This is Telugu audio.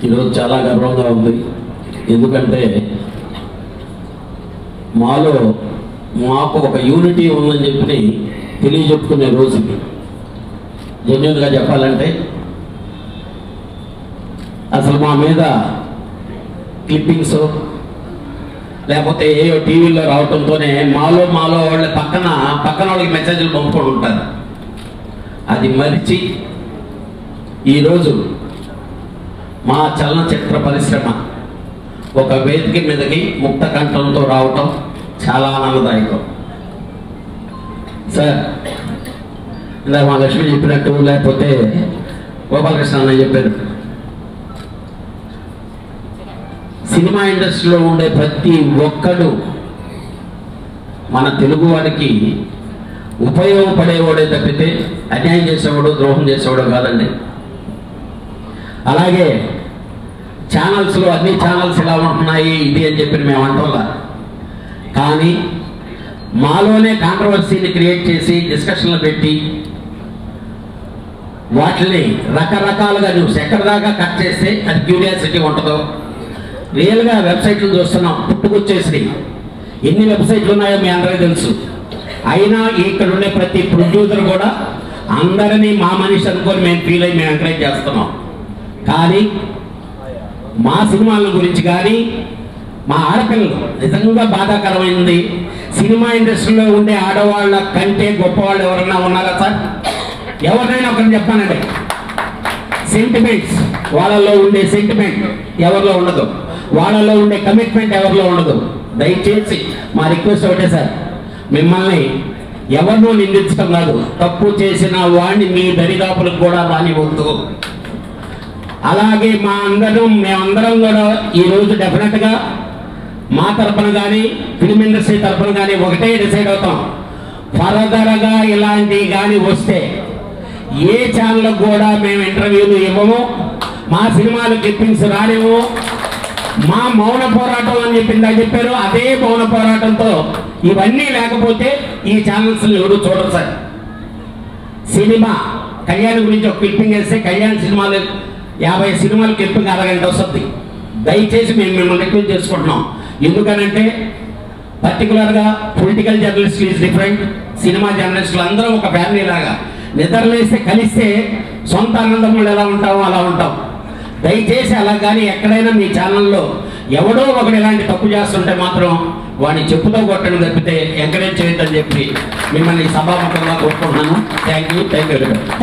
ఈరోజు చాలా గర్వంగా ఉంది ఎందుకంటే మాలో మాకు ఒక యూనిటీ ఉందని చెప్పి తెలియజెప్పుకునే రోజు ఇది జెన్యున్గా చెప్పాలంటే అసలు మా మీద క్లిప్పింగ్స్ లేకపోతే ఏయో టీవీలో రావటంతోనే మాలో మాలో వాళ్ళ పక్కన పక్కన వాళ్ళకి మెసేజ్లు పంపుకొని ఉంటారు అది మరిచి ఈరోజు మా చలనచిత్ర పరిశ్రమ ఒక వేదిక మీదకి ముక్త కంఠంతో రావటం చాలా ఆనందదాయకం సార్ ఇందాక మా లక్ష్మి చెప్పినట్టు లేకపోతే గోపాలకృష్ణ అన్న చెప్పారు సినిమా ఇండస్ట్రీలో ఉండే ప్రతి ఒక్కడు మన తెలుగు వారికి ఉపయోగపడేవాడే తప్పితే అన్యాయం చేసేవాడు ద్రోహం చేసేవాడు కాదండి అలాగే ఛానల్స్లో అన్ని ఛానల్స్ ఇలా ఉంటున్నాయి ఇది అని చెప్పి మేము అంటోలా కానీ మాలోనే కాంట్రవర్సీని క్రియేట్ చేసి డిస్కషన్లు పెట్టి వాటిని రకరకాలుగా న్యూస్ ఎక్కడి దాకా కట్ చేస్తే అది క్యూరియాసిటీ ఉంటుందో రియల్గా వెబ్సైట్లు చూస్తున్నాం పుట్టుకొచ్చేసి ఎన్ని వెబ్సైట్లు ఉన్నాయో మీ అందరికీ తెలుసు అయినా ఇక్కడ ఉండే ప్రతి ప్రొడ్యూసర్ కూడా అందరినీ మా మనిషి అనుకొని మేము ఫీల్ అయ్యి మేము ఎంకరేజ్ చేస్తున్నాం కానీ మా సినిమాల గురించి కానీ మా ఆడపిల్లలు నిజంగా బాధాకరమైంది సినిమా ఇండస్ట్రీలో ఉండే ఆడవాళ్ళ కంటే గొప్పవాళ్ళు ఎవరైనా ఉన్నారా సార్ ఎవరినైనా ఒకరిని చెప్పానండి సెంటిమెంట్స్ వాళ్ళలో ఉండే సెంటిమెంట్ ఎవరిలో ఉండదు వాళ్ళలో ఉండే కమిట్మెంట్ ఎవరిలో ఉండదు దయచేసి మా రిక్వెస్ట్ ఒకటే సార్ మిమ్మల్ని ఎవరినో నిందించడం కాదు తప్పు చేసిన వాడిని మీ దరిదాపులకు కూడా రానివద్దు అలాగే మా అందరం మేమందరం కూడా ఈరోజు డెఫినెట్గా మా తరపున కానీ ఫిల్మ్ ఇండస్ట్రీ తరపున కానీ ఒకటే డిసైడ్ అవుతాం ఫర్దర్గా ఇలాంటివి కానీ వస్తే ఏ ఛానల్కి కూడా మేము ఇంటర్వ్యూలు ఇవ్వము మా సినిమాలు క్లిప్పింగ్స్ రానివ్వము మా మౌన పోరాటం అని చెప్పిందా చెప్పారు అదే మౌన పోరాటంతో ఇవన్నీ లేకపోతే ఈ ఛానల్స్ ఎవరు చూడరు సార్ సినిమా కళ్యాణ్ గురించి ఒక క్లిప్పింగ్ వేస్తే కళ్యాణ్ సినిమాలు యాభై సినిమాలు క్లిప్పింగ్ అరగంట వస్తుంది దయచేసి మేము మిమ్మల్ని రిక్వెస్ట్ చేసుకుంటున్నాం ఎందుకనంటే పర్టికులర్గా political journalist is different cinema జర్నలిస్టులు అందరం ఒక ఫ్యామిలీ లాగా నిద్రలేస్తే కలిస్తే సొంత ఆనందములు ఎలా ఉంటామో అలా ఉంటాం దయచేసి అలా కానీ ఎక్కడైనా మీ ఛానల్లో ఎవడో ఒకడు ఇలాంటి తప్పు చేస్తుంటే మాత్రం వాడిని చెప్పుతో కొట్టడం తప్పితే ఎంకరేజ్ చేయొద్దని చెప్పి మిమ్మల్ని సభాముఖంగా కోరుకుంటున్నాను థ్యాంక్ యూ థ్యాంక్ యూ